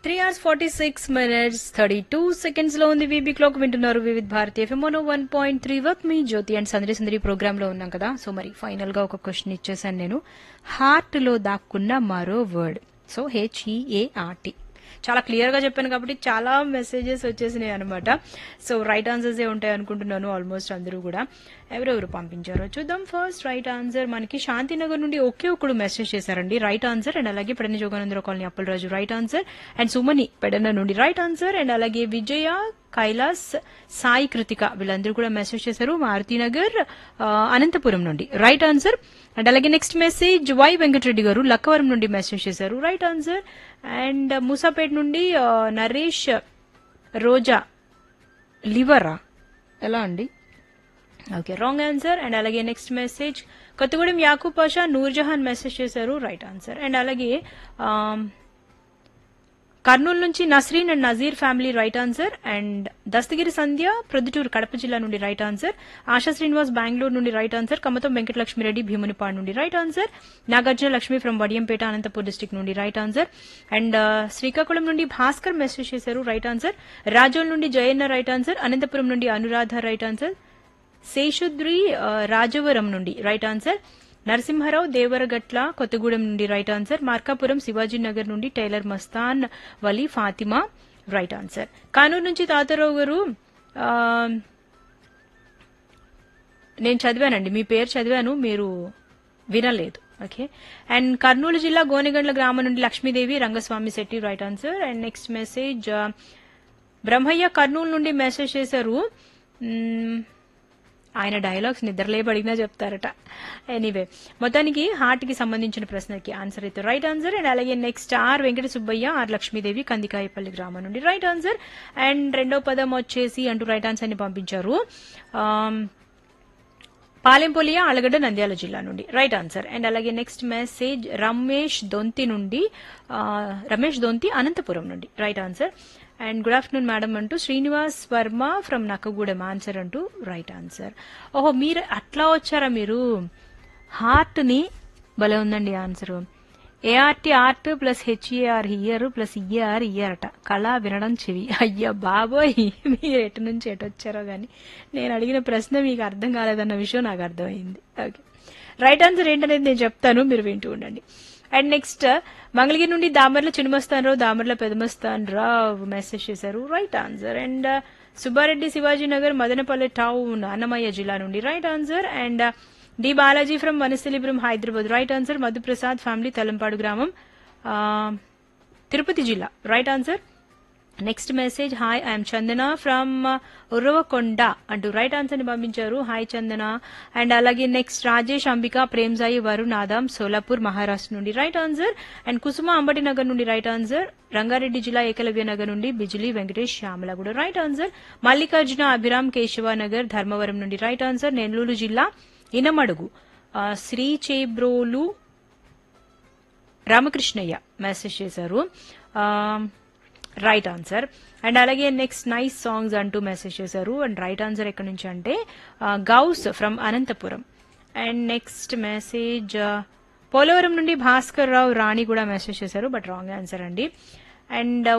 three hours forty six minutes thirty two seconds లో ఉంది VB clock వింటున్నారు Vividh Bharati FM one point three వర్క్ మీ జ్యోతి అండ్ సందరి సందరి ప్రోగ్రామ్ లో ఉన్నాం కదా సో మరి ఫైనల్ గా ఒక క్వశ్చన్ ఇచ్చేసాను నేను హార్ట్ లో దాక్కున్న మరో వర్డ్ సో హెచ్ఈఏఆర్టీ చాలా క్లియర్ గా చెప్పాను కాబట్టి చాలా మెసేజెస్ వచ్చేసినాయి అనమాట సో రైట్ ఆన్సర్స్ ఏ ఉంటాయి అనుకుంటున్నాను ఆల్మోస్ట్ అందరూ కూడా ఎవరెవరు పంపించారో చూద్దాం ఫస్ట్ రైట్ ఆన్సర్ మనకి శాంతినగర్ నుండి ఒకే ఒకడు మెసేజ్ చేశారండి రైట్ ఆన్సర్ అండ్ అలాగే Pedana Joganandarao colony Appalaraju right answer and Sumani Pedana నుండి రైట్ ఆన్సర్ అండ్ అలాగే విజయ కైలాస్ సాయి కృతిక వీళ్ళందరూ కూడా మెసేజ్ చేశారు మారుతినగర్ ఆ, అనంతపురం నుండి రైట్ ఆన్సర్ అండ్ అలాగే నెక్స్ట్ మెసేజ్ వై వెంకటరెడ్డి గారు లక్కవరం నుండి మెసేజ్ చేశారు రైట్ ఆన్సర్ అండ్ మూసాపేట్ నుండి ఆ, నరేష్ రోజా లివరా ఎలా అండి ఓకే రాంగ్ ఆన్సర్ అండ్ అలాగే next message Kothagudem Yakub Pasha Noorjahan message చేశారు రైట్ ఆన్సర్ అండ్ అలాగే ఆమ్, కర్నూలు నుంచి Nasreen and Nazeer family right answer and Dastagiri Sandhya Proddatur Kadapa జిల్లా నుండి రైట్ ఆన్సర్ ఆశా శ్రీనివాస్ బెంగళూరు నుండి రైట్ ఆన్సర్ కమతం వెంకటలక్ష్మిరెడ్డి భీమునిపాడు నుండి right answer Nagarjuna Lakshmi from Vadiyampeta Anantapur district నుండి రైట్ ఆన్సర్ అండ్ శ్రీకాకుళం నుండి భాస్కర్ మెసేజ్ చేశారు రైట్ ఆన్సర్ రాజోల్ నుండి జయన్న రైట్ ఆన్సర్ అనంతపురం నుండి అనురాధ రైట్ ఆన్సర్ శేషుద్రి ఆ, రాజవరం నుండి రైట్ ఆన్సర్ నరసింహారావు దేవరగట్ల కొత్తగూడెం నుండి రైట్ ఆన్సర్ మార్కాపురం శివాజీనగర్ నుండి tailor Mastan Vali Fatima right answer Kanuru నుంచి తాతారావు గారు ఆ, నేను చదివానండి మీ పేరు చదివాను మీరు వినలేదు ఓకే అండ్ కర్నూలు జిల్లా గోనెగండ్ల గ్రామం నుండి Lakshmidevi Rangaswamy Setty right answer and next message Brahmaiah Kurnool నుండి మెసేజ్ చేశారు మ్మ్, ఆయన డైలాగ్స్ నిద్రలేపు అడిగినా చెప్తారట ఎనీవే మొత్తానికి హార్ట్ కి సంబంధించిన ప్రశ్నకి ఆన్సర్ అయితే రైట్ ఆన్సర్ అండ్ అలాగే next R Venkata Subbaiah R Lakshmidevi Kandikayapalli గ్రామం నుండి రైట్ ఆన్సర్ అండ్ రెండో పదం వచ్చేసి అంటూ రైట్ ఆన్సర్ ని పంపించారు ఆమ్, పాలెంపొలియా అలగడ్డ నంద్యాల జిల్లా నుండి రైట్ ఆన్సర్ అండ్ అలాగే నెక్స్ట్ మెసేజ్ రమేష్ దొంతి నుండి ఆ, రమేష్ దొంతి అనంతపురం నుండి right answer and good afternoon madam అంటూ శ్రీనివాస్ వర్మ ఫ్రమ్ నక్కగూడెం ఆన్సర్ అంటూ రైట్ ఆన్సర్ ఓహో మీరు అట్లా వచ్చారా మీరు హార్ట్ ని భలే ఉందండి answer ART art plus HER here plus ear ear అట కళ వినడం చెవి అయ్యా బాబోయ్ మీరు ఎటు నుంచి ఎటు వచ్చారో గాని నేను అడిగిన ప్రశ్న మీకు అర్థం కాలేదన్న విషయం నాకు అర్థమైంది ఓకే రైట్ ఆన్సర్ ఏంటనేది నేను చెప్తాను మీరు వింటూ ఉండండి అండ్ నెక్స్ట్ మంగళగిరి నుండి దామర్ల చినుమస్తాన్ రావు దామర్ల పెదమస్తాన్ రావు మెసేజ్ చేశారు right answer and Subbareddy Shivaji Nagar Madanapalle town Annamayya జిల్లా నుండి right answer and D Balaji from Vanasthalipuram Hyderabad right answer Madhuprasad family Talampadu గ్రామం ఆ, తిరుపతి జిల్లా right answer next message hi I'm Chandana from Uravakonda అంటూ రైట్ ఆన్సర్ ని పంపించారు హాయ్ చందన అండ్ అలాగే నెక్స్ట్ రాజేష్ అంబిక ప్రేమ్జాయి వరుణ్ ఆదాం సోలాపూర్ మహారాష్ట్ర నుండి రైట్ ఆన్సర్ అండ్ కుసుమ అంబటి నగర్ నుండి రైట్ ఆన్సర్ రంగారెడ్డి జిల్లా ఏకలవ్య నగర్ నుండి బిజిలీ వెంకటేష్ శ్యామల కూడా రైట్ ఆన్సర్ మల్లికార్జున అభిరామ్ కేశవ నగర్ ధర్మవరం నుండి రైట్ ఆన్సర్ నెల్లూరు జిల్లా ఇనమడుగు ఆ, శ్రీ చేబ్రోలు రామకృష్ణయ్య మెసేజ్ చేశారు రైట్ ఆన్సర్ అండ్ అలాగే నెక్స్ట్ నైస్ సాంగ్స్ అంటూ మెసేజ్ చేశారు అండ్ రైట్ ఆన్సర్ ఎక్కడి నుంచి అంటే Ghouse from Anantapuram and next message Polavaram నుండి భాస్కర్ రావు రాణి కూడా మెసేజ్ చేశారు బట్ రాంగ్ ఆన్సర్ అండి అండ్